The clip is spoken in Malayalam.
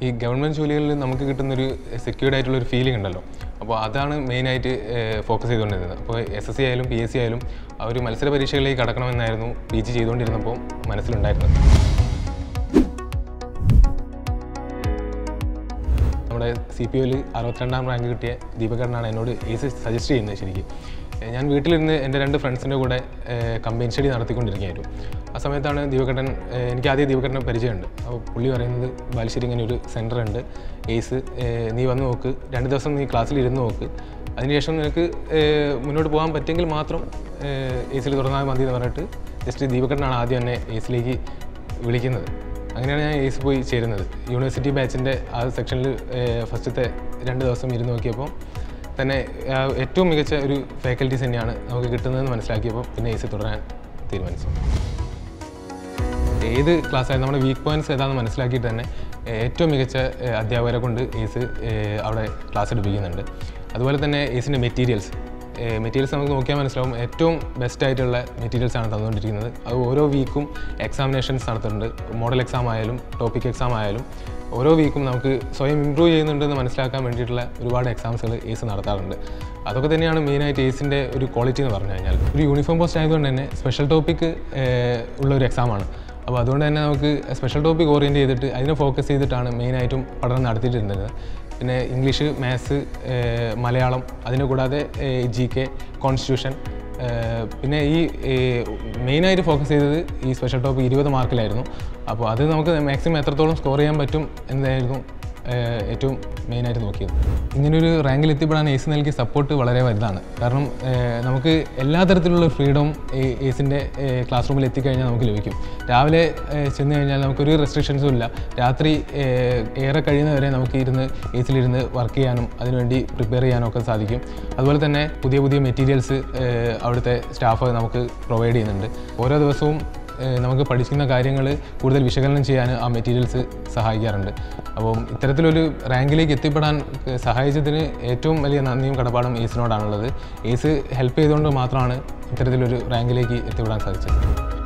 ഈ ഗവൺമെൻറ് ജോലികളിൽ നമുക്ക് കിട്ടുന്നൊരു സെക്യൂർഡ് ആയിട്ടുള്ള ഒരു ഫീലിംഗ് ഉണ്ടല്ലോ അപ്പോൾ അതാണ് മെയിനായിട്ട് ഫോക്കസ് ചെയ്തുകൊണ്ടിരുന്നത് അപ്പോൾ എസ് എസ് സി ആയാലും പി എസ് സി ആയാലും ആ ഒരു മത്സര പരീക്ഷകളിലേക്ക് കടക്കണമെന്നായിരുന്നു പി ജി ചെയ്തുകൊണ്ടിരുന്നപ്പോൾ മനസ്സിലുണ്ടായിരുന്നത് നമ്മുടെ സി പി ഒയിൽ അറുപത്തിരണ്ടാം റാങ്ക് കിട്ടിയ ദീപകരനാണ് എന്നോട് ഏസ് സജസ്റ്റ് ചെയ്യുന്നത് ശരിക്കും ഏഹ് ഞാൻ വീട്ടിലിരുന്ന് എൻ്റെ രണ്ട് ഫ്രണ്ട്സിൻ്റെ കൂടെ കമ്പൈൻ സ്റ്റഡി നടത്തിക്കൊണ്ടിരിക്കുകയായിരുന്നു ആ സമയത്താണ് ദീപകട്ടൻ ഏഹ് എനിക്ക് ആദ്യം ദീപകട്ടനെ പരിചയമുണ്ട് അപ്പോൾ പുള്ളി പറയുന്നത് ബാലുശ്ശേരി ഇങ്ങനെ ഒരു സെൻറ്റർ ഉണ്ട് ഏസ് ഏഹ് നീ വന്ന് നോക്ക് രണ്ട് ദിവസം നീ ക്ലാസ്സിൽ ഇരുന്ന് നോക്ക് അതിനുശേഷം നിനക്ക് ഏഹ് മുന്നോട്ട് പോകാൻ പറ്റുമെങ്കിൽ മാത്രം ഏസിൽ തുറന്നാൽ മതി എന്ന് പറഞ്ഞിട്ട് ജസ്റ്റ് ദീപകട്ടനാണ് ആദ്യം എന്നെ ഏസിലേക്ക് വിളിക്കുന്നത് അങ്ങനെയാണ് ഞാൻ എയ്സ് പോയി ചേരുന്നത് യൂണിവേഴ്സിറ്റി ബാച്ചിൻ്റെ ആ സെക്ഷനിൽ ഫസ്റ്റത്തെ രണ്ട് ദിവസം ഇരുന്ന് നോക്കിയപ്പോൾ തന്നെ ആ, ഏറ്റവും മികച്ച ഒരു ഫാക്കൽറ്റീസ് തന്നെയാണ് നമുക്ക് കിട്ടുന്നതെന്ന് മനസ്സിലാക്കിയപ്പോൾ പിന്നെ എയ്സ് തുടരാൻ തീരുമാനിച്ചു ഏത് ക്ലാസ് ആയാലും നമ്മുടെ വീക്ക് പോയിന്റ്സ് ഏതാണെന്ന് മനസ്സിലാക്കിയിട്ട് തന്നെ ഏഹ്, ഏറ്റവും മികച്ച ഏഹ്, അധ്യാപകരെ കൊണ്ട് ഏസ് ഏഹ്, അവിടെ ക്ലാസ് എടുപ്പിക്കുന്നുണ്ട് അതുപോലെ തന്നെ ഏസിൻ്റെ മെറ്റീരിയൽസ് മെറ്റീരിയൽസ് നമുക്ക് നോക്കിയാൽ മനസ്സിലാവും ഏറ്റവും ബെസ്റ്റ് ആയിട്ടുള്ള മെറ്റീരിയൽസ് ആണ് തന്നുകൊണ്ടിരിക്കുന്നത് അത് ഓരോ വീക്കും എക്സാമിനേഷൻസ് നടത്തുന്നുണ്ട് മോഡൽ എക്സാം ആയാലും ടോപ്പിക് എക്സാം ആയാലും ഓരോ വീക്കും നമുക്ക് സ്വയം ഇമ്പ്രൂവ് ചെയ്യുന്നുണ്ടെന്ന് മനസ്സിലാക്കാൻ വേണ്ടിയിട്ടുള്ള ഒരുപാട് എക്സാംസുകൾ ഏസ് നടത്താറുണ്ട് അതൊക്കെ തന്നെയാണ് മെയിനായിട്ട് ഏസിൻ്റെ ഒരു ക്വാളിറ്റി എന്ന് പറഞ്ഞു കഴിഞ്ഞാൽ ഒരു യൂണിഫോം പോസ്റ്റ് ആയതുകൊണ്ട് തന്നെ സ്പെഷ്യൽ ടോപ്പിക്ക് ഉള്ള ഒരു എക്സാമാണ് അപ്പോൾ അതുകൊണ്ട് തന്നെ നമുക്ക് സ്പെഷ്യൽ ടോപ്പിക് ഓറിയൻറ്റ് ചെയ്തിട്ട് അതിനെ ഫോക്കസ് ചെയ്തിട്ടാണ് മെയിനായിട്ടും പഠനം നടത്തിയിട്ടുണ്ടായിരുന്നത് പിന്നെ ഇംഗ്ലീഷ് മാത്സ് മലയാളം അതിന് കൂടാതെ ജി കെ കോൺസ്റ്റിറ്റ്യൂഷൻ പിന്നെ ഈ മെയിനായിട്ട് ഫോക്കസ് ചെയ്തത് ഈ സ്പെഷ്യൽ ടോപ്പിക് ഇരുപത് മാർക്കിലായിരുന്നു അപ്പോൾ അത് നമുക്ക് മാക്സിമം എത്രത്തോളം സ്കോർ ചെയ്യാൻ പറ്റും എന്നതായിരുന്നു ഏഹ് ഏറ്റവും മെയിനായിട്ട് നോക്കിയത് ഇങ്ങനൊരു റാങ്കിൽ എത്തിപ്പെടാൻ ഏസ് നൽകിയ സപ്പോർട്ട് വളരെ വലുതാണ് കാരണം ഏഹ് നമുക്ക് എല്ലാ തരത്തിലുള്ള ഫ്രീഡം ഏസിൻ്റെ ക്ലാസ് റൂമിൽ എത്തിക്കഴിഞ്ഞാൽ നമുക്ക് ലഭിക്കും രാവിലെ ഏഹ് ചെന്ന് കഴിഞ്ഞാൽ നമുക്കൊരു റെസ്ട്രിക്ഷൻസും ഇല്ല രാത്രി ഏഹ് ഏറെ കഴിയുന്നവരെ നമുക്ക് ഇരുന്ന് ഏസിലിരുന്ന് വർക്ക് ചെയ്യാനും അതിനുവേണ്ടി പ്രിപ്പയർ ചെയ്യാനും ഒക്കെ സാധിക്കും അതുപോലെ തന്നെ പുതിയ പുതിയ മെറ്റീരിയൽസ് അവിടുത്തെ സ്റ്റാഫ് നമുക്ക് പ്രൊവൈഡ് ചെയ്യുന്നുണ്ട് ഓരോ ദിവസവും ഏഹ് നമുക്ക് പഠിക്കുന്ന കാര്യങ്ങൾ കൂടുതൽ വിശകലനം ചെയ്യാൻ ആ മെറ്റീരിയൽസ് സഹായിക്കാറുണ്ട് അപ്പം ഇത്തരത്തിലൊരു റാങ്കിലേക്ക് എത്തിപ്പെടാൻ ഏഹ് സഹായിച്ചതിന് ഏറ്റവും വലിയ നന്ദിയും കടപ്പാടും ഏസിനോടാണുള്ളത് ഏസ് ഹെൽപ്പ് ചെയ്തുകൊണ്ട് മാത്രമാണ് ഇത്തരത്തിലൊരു റാങ്കിലേക്ക് എത്തിപ്പെടാൻ സാധിച്ചത്